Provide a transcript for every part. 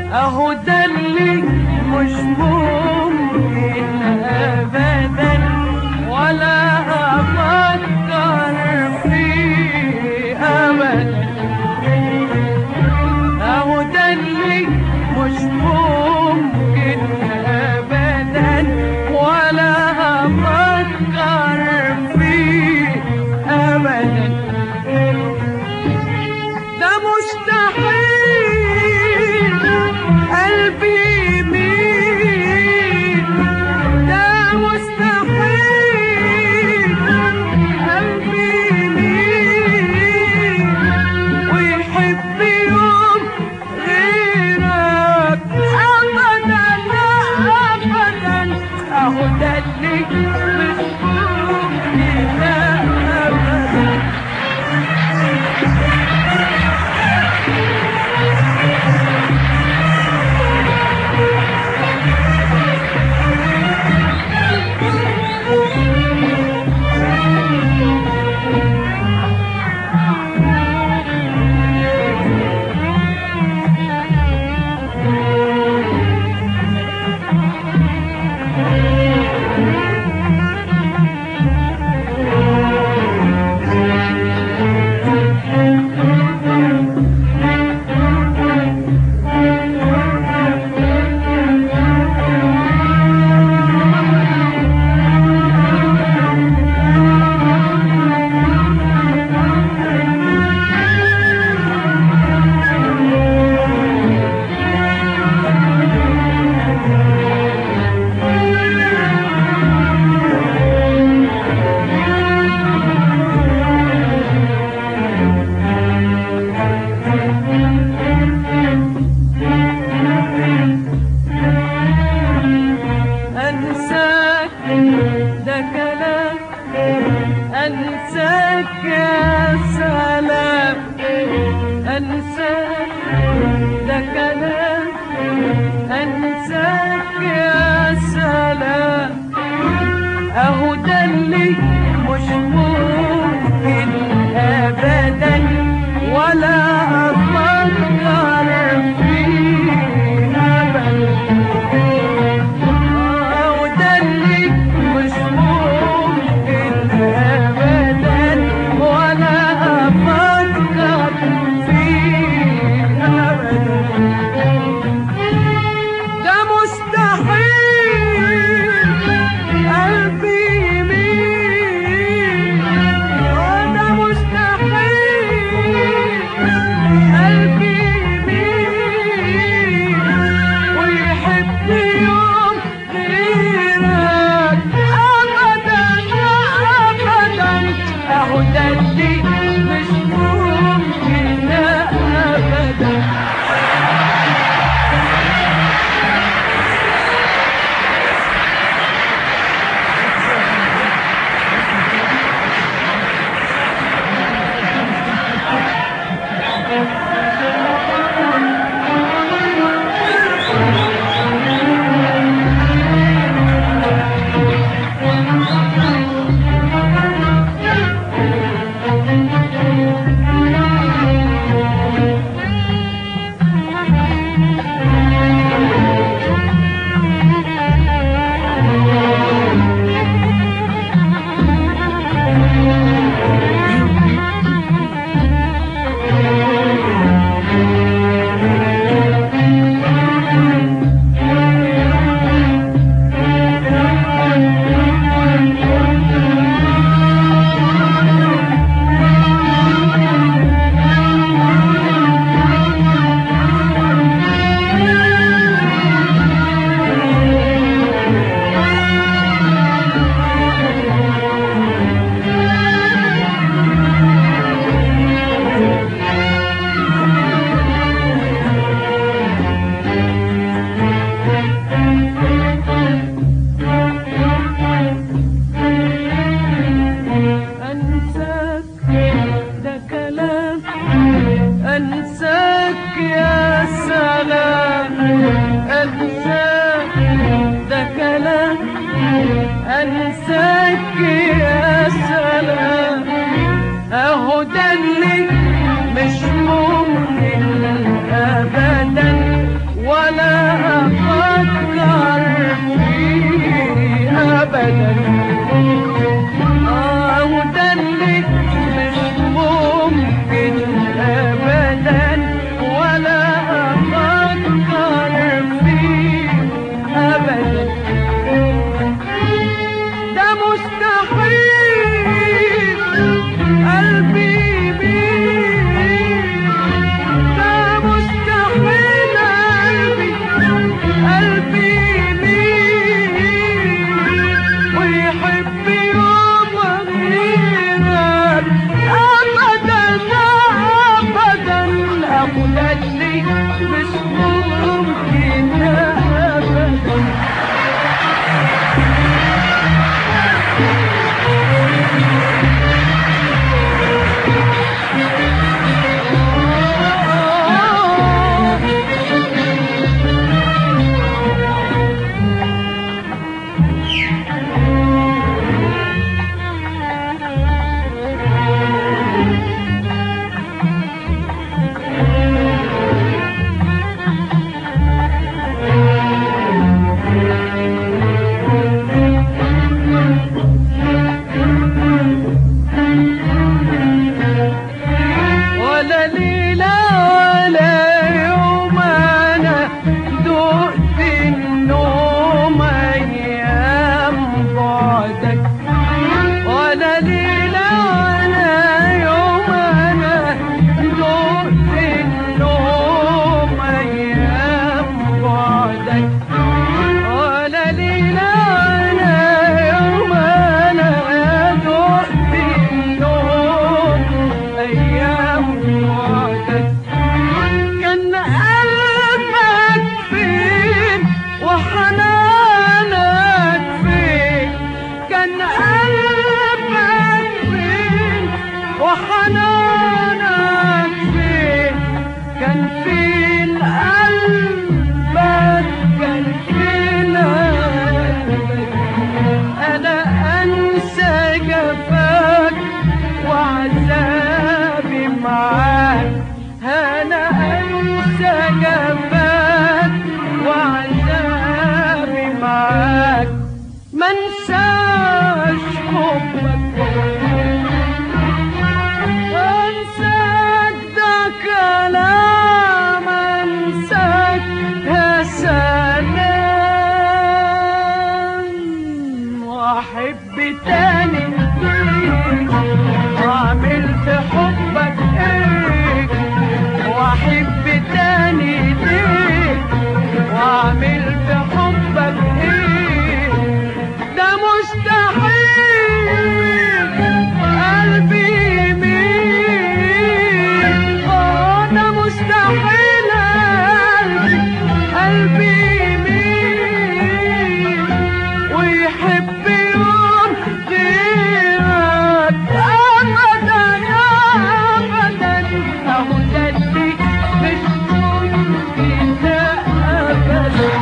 اهو ده اللي مش ممكن ابدا ولا افكر فيه ابدا اهو ده اللي مش ممكن ابدا ولا افكر فيه ابدا ده مستحيل قلبي يميل ده مستحيل قلبي يميل ويحب يوم غيرك ابدا ابدا اهو ده اللي مش ممكن ابدا أنساك ده كلام أنساك يا سلام أنساك ده كلام أنساك يا سلام أهو ده اللي مش ممكن أبدا ولا أفكر فيه أبدا وده اللي مش ممكن ابدا ولا افكر فيه ابدا ده مستحيل قلبي يميل آه ده مستحيل قلبي يميل ويحب يوم غيرك ابدا ابدا اهو ده اللي مش ممكن ابدا أنساك ده كلام أنساك يا سلام أنساك ده كلام أنساك يا سلام أهو ده اللي مش ممكن أبدا ولا اهو ده اللي مش ممكن ابدا ولا ليلة ولا يوم أنا دقت النوم أيام بعدك ولا ليلة ولا يوم أنا دقت النوم أيام بعدك ولا ليلة ولا يوم أنا دقت النوم أيام بعدك كان قلبك فين وحنانك فين كان قلبك فين وحنانك فين كان فين قلبك كان فين قلبك انا انسى جفاك وعذابي معاك انا انسى جفاك وعذابي معاك ما انساش حبك انساك ده كلام انساك يا سلام واحب تاني واعمل في حبك ايه واحب تاني ليك واعمل في حبك ايه ده مستحيل قلبي يميل اه ده مستحيل قلبي قلبي يميل ويحب يوم غيرك ابدا ابدا اهو ده اللي مش ممكن ابدا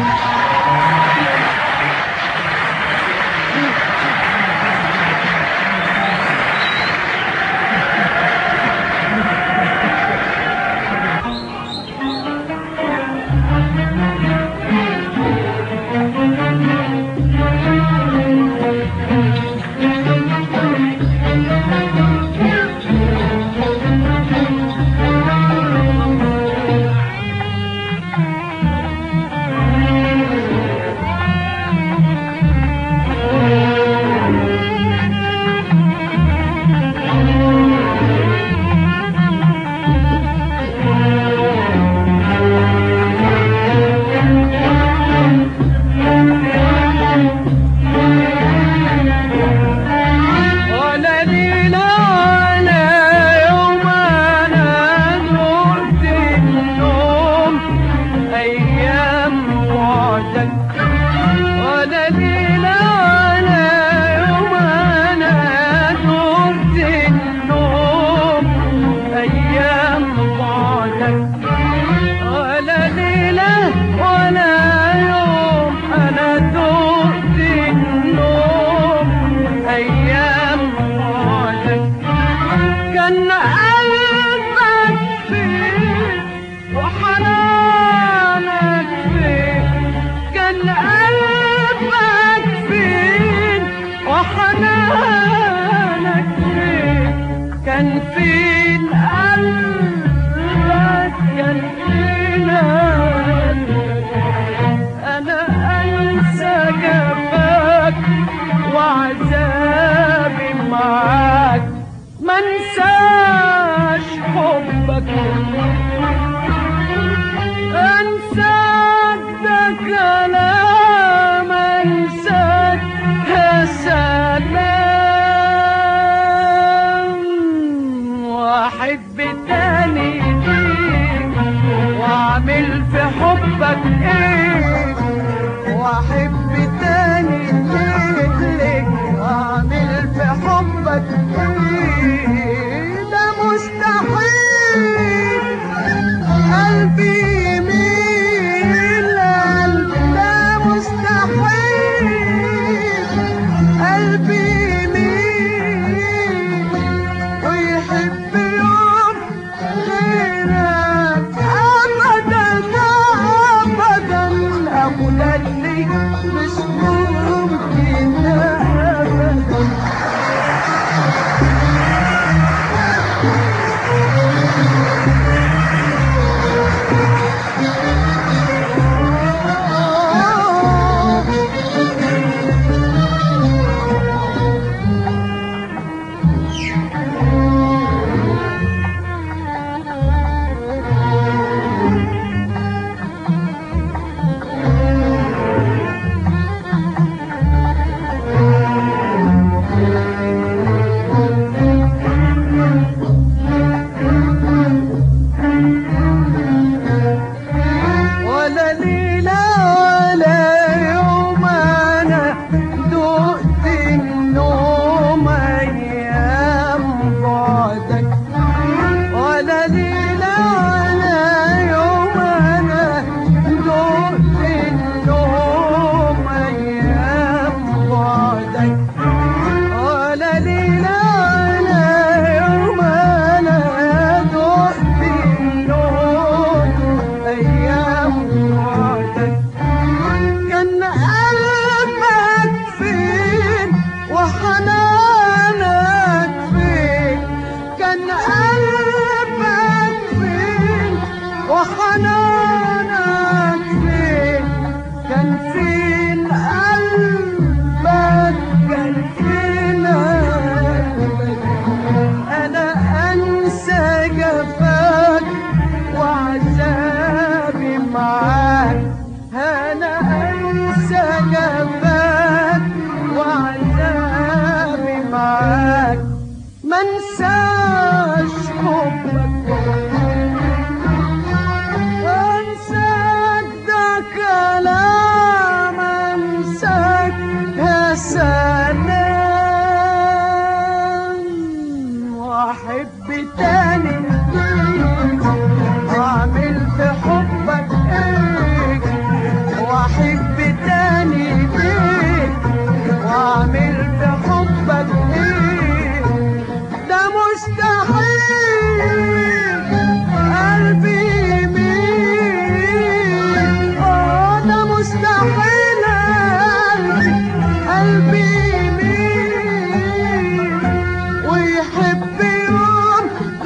وحنانك فين كان فين قلبك كان فين قلبك انا انسى جفاك وعذابي معاك انا انسى جفاك وعذابي معاك منساش حبك انساك ده كلام انساك يا سلام واحب تاني واعمل في حبك ايه واحب تاني ليك واعمل في حبك ايه ده مستحيل قلبي يميل اه ده مستحيل قلبي قلبي يميل ويحب يوم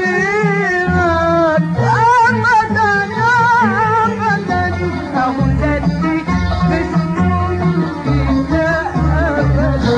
غيرك ابدا ابدا اهو ده اللي مش ممكن ابدا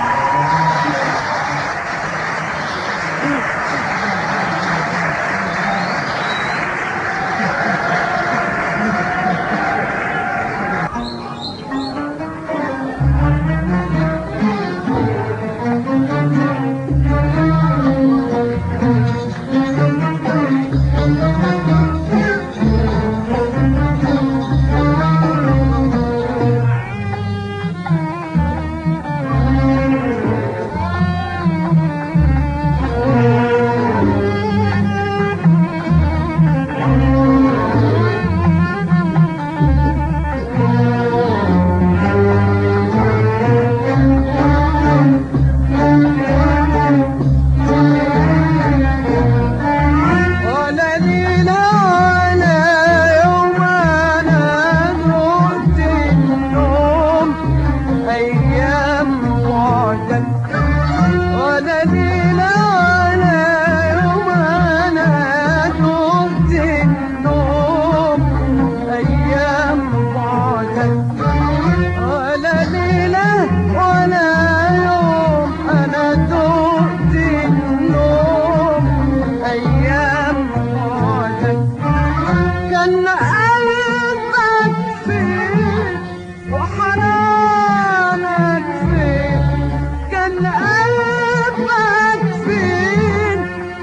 ولا ليلة ولا يوم أنا ذقت النوم أيام وعدك ولا ليلة ولا يوم أنا ذقت النوم أيام وعدك ولا ليلة ولا يوم أنا ذقت النوم أيام وعدك كان قلبك فين وحنانك فين كان قلبك فين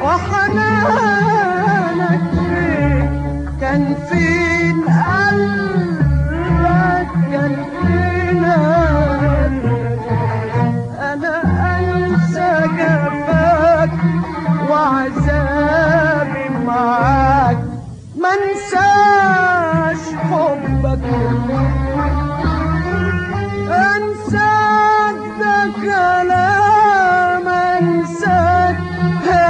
وحنانك فين كان فين قلبك كان فين قلبك انا انسى جفاك وعذابي معاك منساش حبك انساك ده كلام انساك يا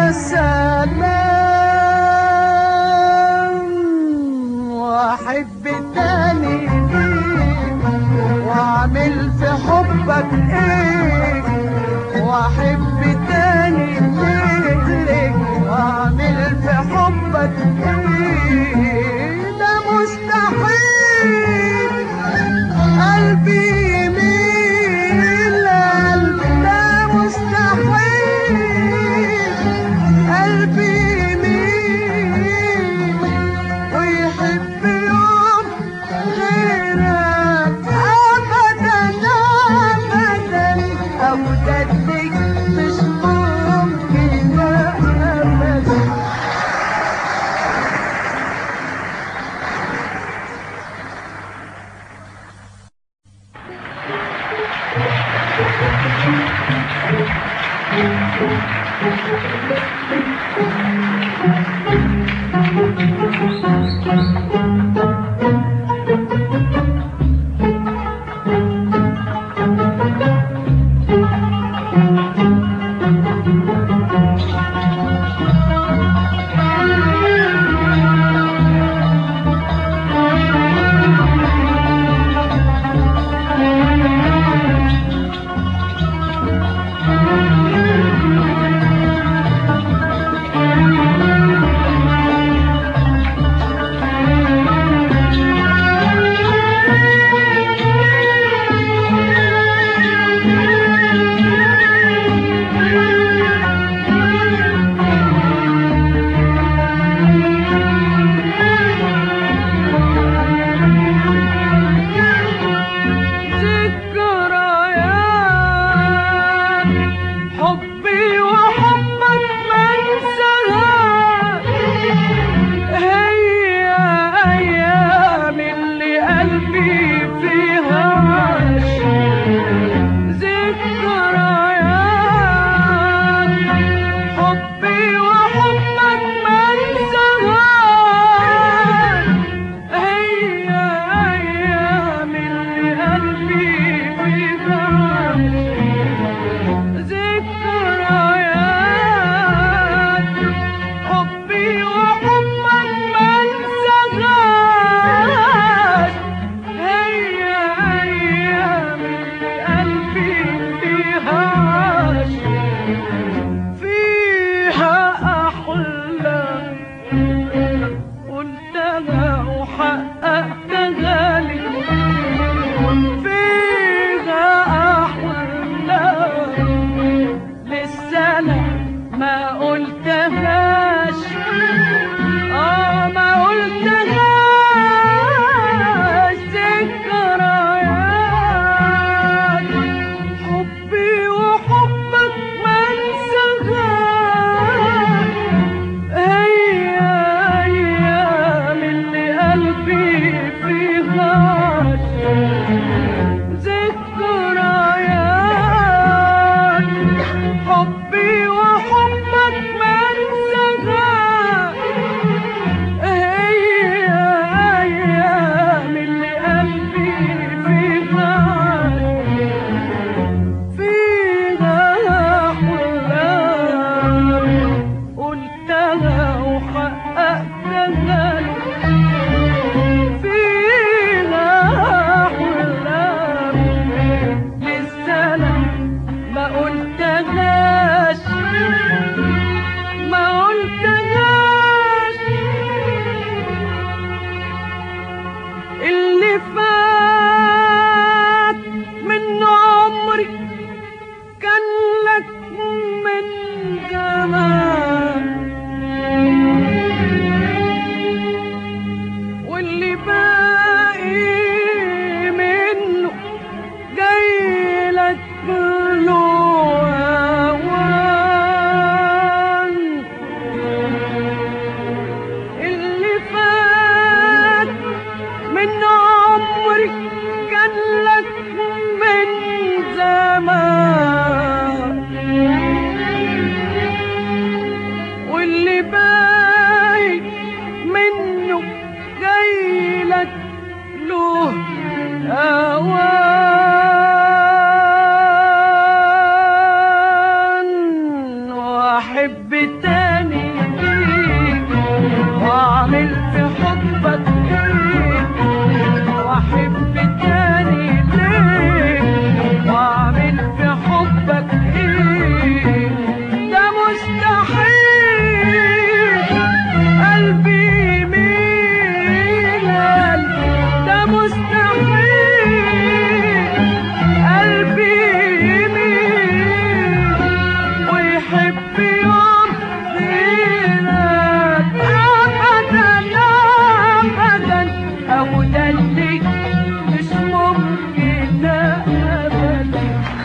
سلام واحب تاني ليك واعمل في حبك ايه واحب تاني ليك واعمل في حبك ايه ده مستحيل قلبي يميل قلبي ده مستحيل قلبي يميل ويحب يوم غيرك ابدا ابدا ابدا ليك مش ممكن ابدا اللي فات من عمري كان لك من زمان واللي باقي منه جاي لك له هوان اللي فات من عمري كان لك من زمان واللي باقي منه جاي لك له هوان واحب تاني ليك واعمل في حبك ايه واحب تاني ليك واعمل في حبك ايه ده مستحيل قلبي يميل ده مستحيل قلبي يميل ويحب يوم غيرك ابدا ابدا او ده اللي مش ممكن ابدا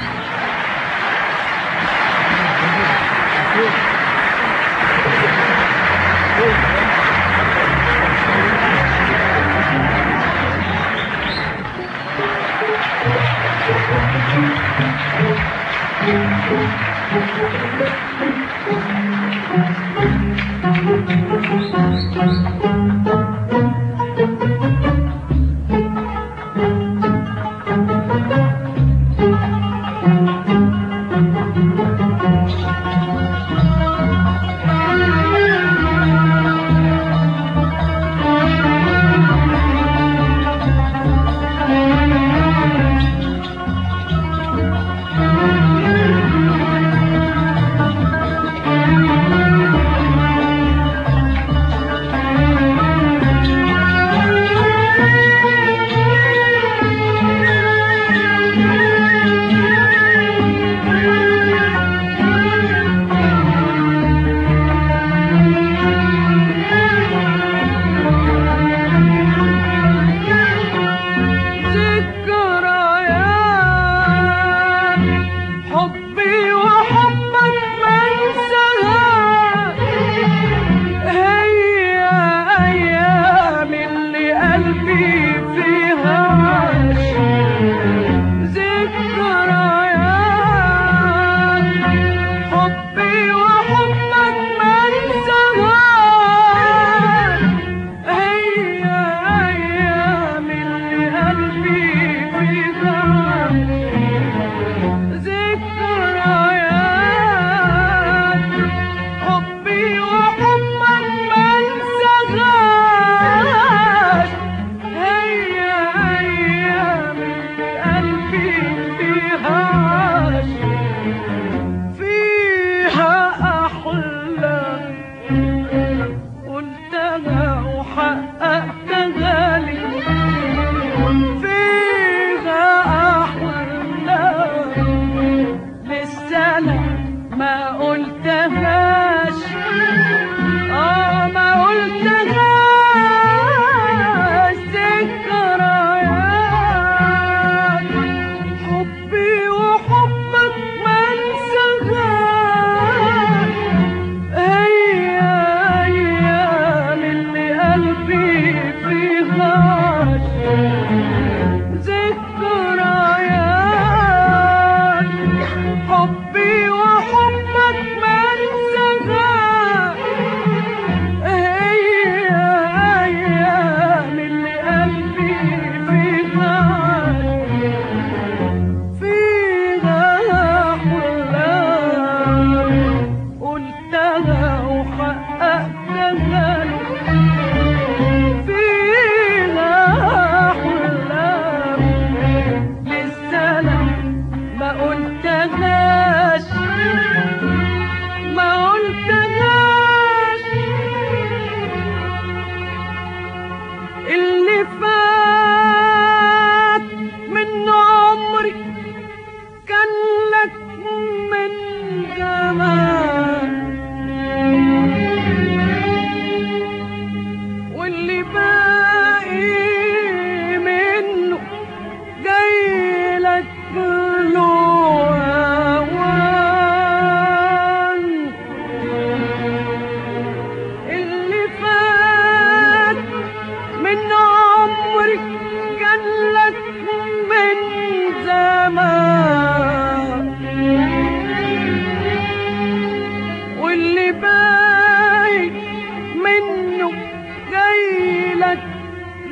ذكريات حبي وحبك ما انساها هي ايام اللي قلبي فيها عاش ذكريات حبي وحبك ما انساها هي ايام اللي قلبي فيها عاش ذكريات حبي وحبك ما انساهاش هي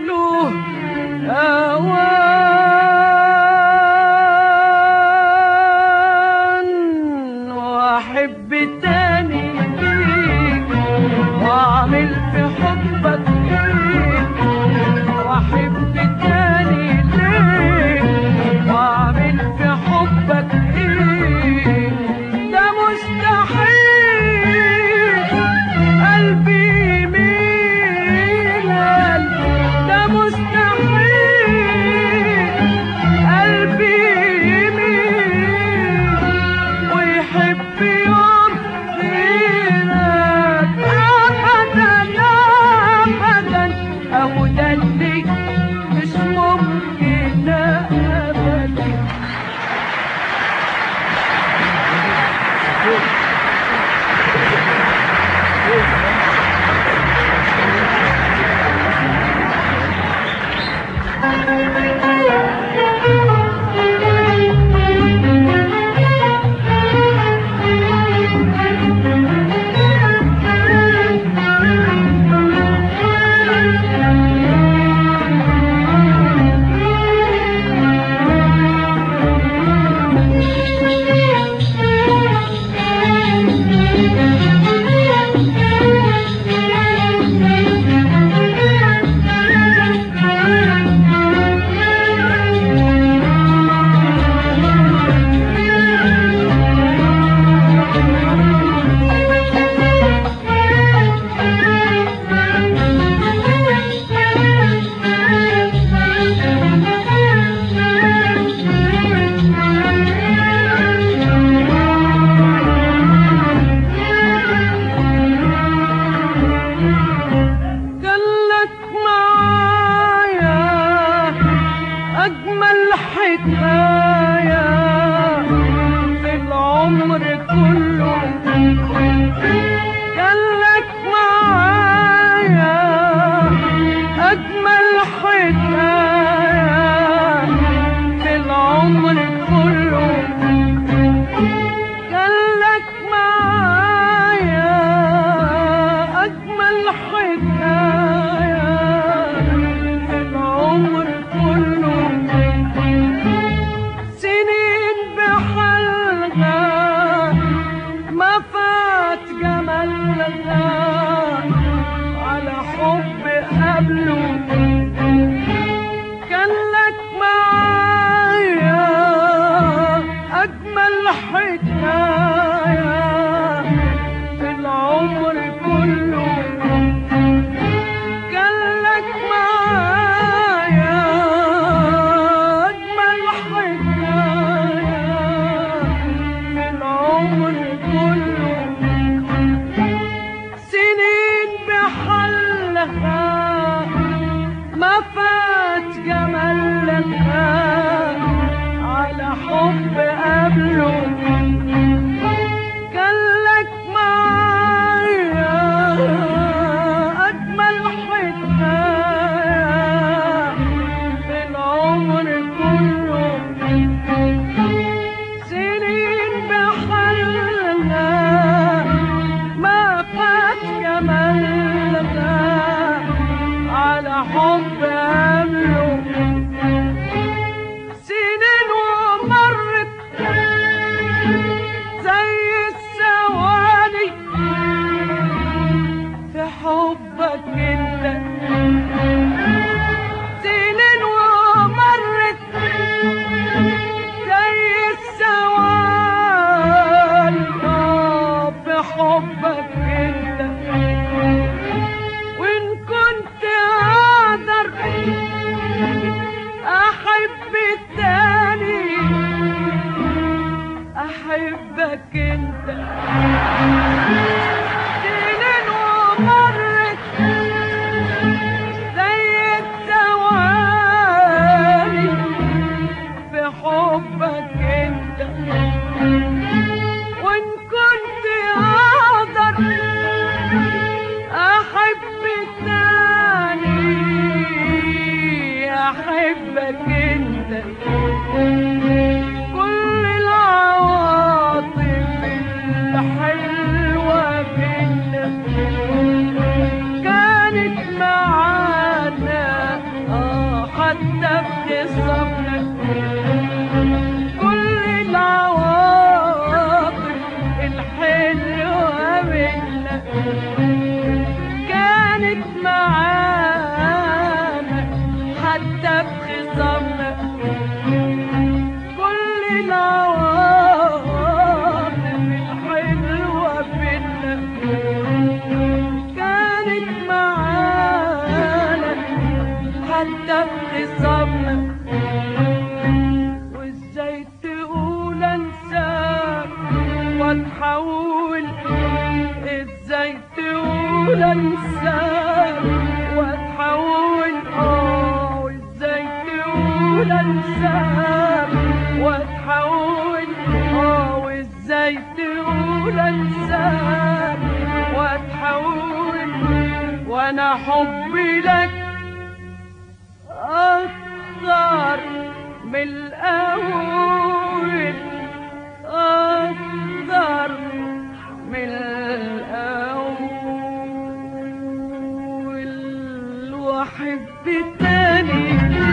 له أوان وأحب تاني ليك وأعمل في حبك إيه وأحب تاني ليك وأعمل في حبك إيه ده مستحيل قلبي يميل ده مستحيل قلبي يميل ويحب يوم غيرك أبدا أبدا أهو ده اللي مش ممكن أبدا قالك معايا أجمل حكاية في العمر كله قالك معايا أجمل حكاية في العمر كله قالك معايا أجمل حكاية في العمر كله سنين بحلقة ما فات جمالها على حب قبله كان لك معايا أجمل حكاية في العمر كله كان لك معايا أجمل حكاية في العمر كله سنين بحلها ما فات جمالها على حب قبله كان لك معايا أجمل حكاية في العمر كله سنين بحلها ما فات جمالها على حب قبله سنين ومرت زي الثواني في حبك انت سنين ومرت زي الثواني آه، في حبك انت وان كنت اقدر احب التاني احبك انت سنين ومرت زي الثواني في حبك انت وان كنت اقدر احب التاني احبك انت كل العواطف الحلوة بينا كانت معانا آه حتى بخصامنا كل العواطف الحلوة منا كانت معانا حتى بخصامنا كل العواطف الحلوة فينا كانت معانا حتى بخصامنا وازاي تقول انساك واتحول ازاي تقول انساك واتحول اه وازاي تقول انساك واتحول اه وازاي تقول انساك واتحول وانا حبي لك أكثر من الأول أكثر من الأول وأحب تاني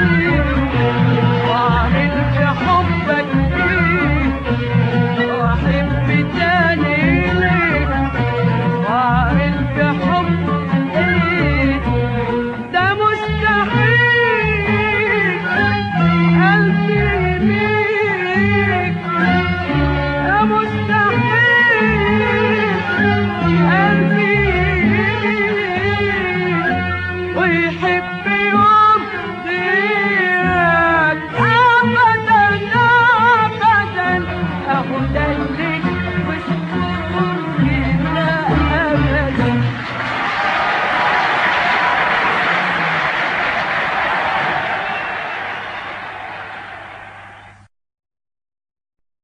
وأعمل في حبك إيه وأحب تاني ليك وأعمل في حبك إيه ده مستحيل قلبي ليك ده مستحيل قلبي